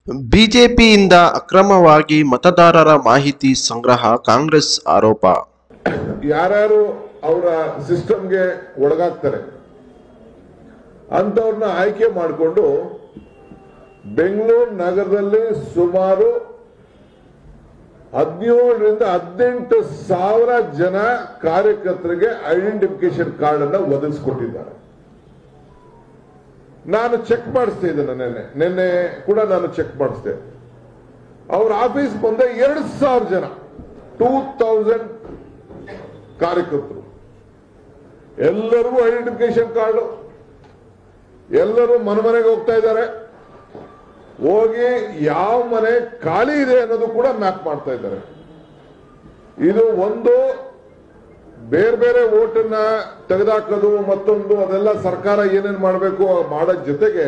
ಬಿಜೆಪಿಯಿಂದ ಅಕ್ರಮವಾಗಿ ಮತದಾರರ ಮಾಹಿತಿ ಸಂಗ್ರಹ ಕಾಂಗ್ರೆಸ್ ಆರೋಪ ಯಾರ್ಯಾರು ಅವರ ಸಿಸ್ಟಮ್ಗೆ ಒಳಗಾಗ್ತಾರೆ ಅಂತವ್ರನ್ನ ಆಯ್ಕೆ ಮಾಡಿಕೊಂಡು ಬೆಂಗಳೂರು ನಗರದಲ್ಲಿ ಸುಮಾರು ಹದಿನೇಳರಿಂದ ಹದಿನೆಂಟು ಸಾವಿರ ಜನ ಕಾರ್ಯಕರ್ತರಿಗೆ ಐಡೆಂಟಿಫಿಕೇಶನ್ ಕಾರ್ಡ್ ಅನ್ನ ಒದಗಿಸ್ಕೊಟ್ಟಿದ್ದಾರೆ ನಾನು ಚೆಕ್ ಮಾಡಿಸ್ತಾ ಇದ್ದೇನೆ ನಿನ್ನೆ ನಿನ್ನೆ ಕೂಡ ನಾನು ಚೆಕ್ ಮಾಡಿಸ್ದೆ ಅವ್ರ ಆಫೀಸ್ ಬಂದ ಎರಡು ಸಾವಿರ ಜನ ಟೂ ತೌಸಂಡ್ ಕಾರ್ಯಕರ್ತರು ಎಲ್ಲರಿಗೂ ಐಡೆಂಟಿಫಿಕೇಶನ್ ಕಾರ್ಡ್ ಎಲ್ಲರೂ ಮನೆ ಮನೆಗೆ ಹೋಗ್ತಾ ಇದ್ದಾರೆ ಹೋಗಿ ಯಾವ ಮನೆ ಖಾಲಿ ಇದೆ ಅನ್ನೋದು ಕೂಡ ಮ್ಯಾಪ್ ಮಾಡ್ತಾ ಇದ್ದಾರೆ ಇದು ಒಂದು ಬೇರೆ ಬೇರೆ ಓಟನ್ನ ತೆಗೆದಾಕೋದು ಮತ್ತೊಂದು ಅದೆಲ್ಲ ಸರ್ಕಾರ ಏನೇನ್ ಮಾಡಬೇಕು ಮಾಡೋ ಜೊತೆಗೆ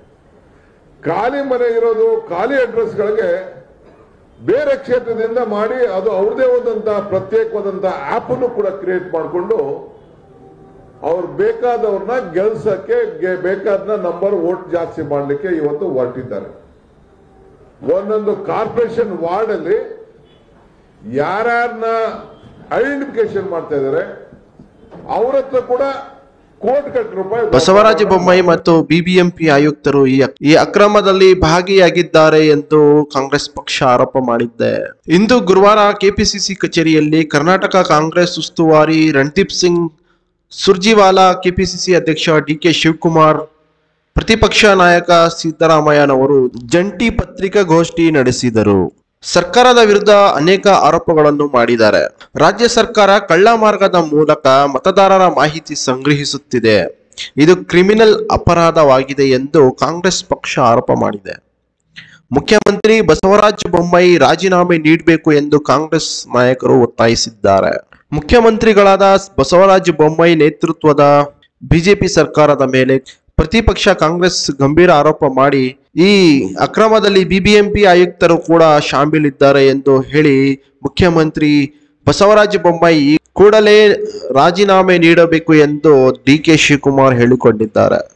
ಖಾಲಿ ಮನೆ ಇರೋದು ಖಾಲಿ ಅಡ್ರೆಸ್ಗಳಿಗೆ ಬೇರೆ ಕ್ಷೇತ್ರದಿಂದ ಮಾಡಿ ಅದು ಅವ್ರದೇ ಆದಂತ ಪ್ರತ್ಯೇಕವಾದಂತ ಆಪ್ ಅನ್ನು ಕೂಡ ಕ್ರಿಯೇಟ್ ಮಾಡಿಕೊಂಡು ಅವ್ರು ಬೇಕಾದವ್ರನ್ನ ಗೆಲ್ಸಕ್ಕೆ ಗೆ- ಬೇಕಾದ ನಂಬರ್ ವೋಟ್ ಜಾಸ್ತಿ ಮಾಡಲಿಕ್ಕೆ ಇವತ್ತು ಹೊರಟಿದ್ದಾರೆ ಒಂದೊಂದು ಕಾರ್ಪೊರೇಷನ್ ವಾರ್ಡ್ ಅಲ್ಲಿ ಯಾರ್ಯಾರನ್ನ ಐಡೆಂಟಿಫಿಕೇಶನ್ ಮಾಡ್ತಾ ಇದ್ದಾರೆ ಅವ್ರ ಹತ್ರ ಕೂಡ ಕೋಟಿ ಕಟ್ಟಿ ರೂಪಾಯಿ ಬಸವರಾಜ ಬೊಮ್ಮಾಯಿ ಮತ್ತು ಬಿಬಿಎಂಪಿ ಆಯುಕ್ತರು ಈ ಈ ಅಕ್ರಮದಲ್ಲಿ ಭಾಗಿಯಾಗಿದ್ದಾರೆ ಎಂದು ಕಾಂಗ್ರೆಸ್ ಪಕ್ಷ ಆರೋಪ ಮಾಡಿದ್ದೆ ಇಂದು ಗುರುವಾರ ಕೆಪಿಸಿಸಿ ಕಚೇರಿಯಲ್ಲಿ ಕರ್ನಾಟಕ ಕಾಂಗ್ರೆಸ್ ಉಸ್ತುವಾರಿ ರಣದೀಪ್ ಸಿಂಗ್ ಸುರ್ಜಿವಾಲಾ ಕೆಪಿಸಿಸಿ ಅಧ್ಯಕ್ಷ ಡಿಕೆ ಶಿವಕುಮಾರ್ ಪ್ರತಿಪಕ್ಷ ನಾಯಕ ಸಿದ್ದರಾಮಯ್ಯನವರು ಜಂಟಿ ಪತ್ರಿಕಾಗೋಷ್ಠಿ ನಡೆಸಿದರು ಸರ್ಕಾರದ ವಿರುದ್ಧ ಅನೇಕ ಆರೋಪಗಳನ್ನು ಮಾಡಿದ್ದಾರೆ ರಾಜ್ಯ ಸರ್ಕಾರ ಕಳ್ಳ ಮಾರ್ಗದ ಮೂಲಕ ಮತದಾರರ ಮಾಹಿತಿ ಸಂಗ್ರಹಿಸುತ್ತಿದೆ ಇದು ಕ್ರಿಮಿನಲ್ ಅಪರಾಧವಾಗಿದೆ ಎಂದು ಕಾಂಗ್ರೆಸ್ ಪಕ್ಷ ಆರೋಪ ಮಾಡಿದೆ ಮುಖ್ಯಮಂತ್ರಿ ಬಸವರಾಜ ಬೊಮ್ಮಾಯಿ ರಾಜೀನಾಮೆ ನೀಡಬೇಕು ಎಂದು ಕಾಂಗ್ರೆಸ್ ನಾಯಕರು ಒತ್ತಾಯಿಸಿದ್ದಾರೆ ಮುಖ್ಯಮಂತ್ರಿಗಳಾದ ಬಸವರಾಜ ಬೊಮ್ಮಾಯಿ ನೇತೃತ್ವದ ಬಿಜೆಪಿ ಸರ್ಕಾರದ ಮೇಲೆ ಪ್ರತಿಪಕ್ಷ ಕಾಂಗ್ರೆಸ್ ಗಂಭೀರ ಆರೋಪ ಮಾಡಿ ಈ ಅಕ್ರಮದಲ್ಲಿ ಬಿಬಿಎಂಪಿ ಆಯುಕ್ತರು ಕೂಡ ಶಾಮೀಲಿದ್ದಾರೆ ಎಂದು ಹೇಳಿ ಮುಖ್ಯಮಂತ್ರಿ ಬಸವರಾಜ ಬೊಮ್ಮಾಯಿ ಕೂಡಲೇ ರಾಜೀನಾಮೆ ನೀಡಬೇಕು ಎಂದು ಡಿ ಕೆ ಶಿವಕುಮಾರ್ ಹೇಳಿಕೊಂಡಿದ್ದಾರೆ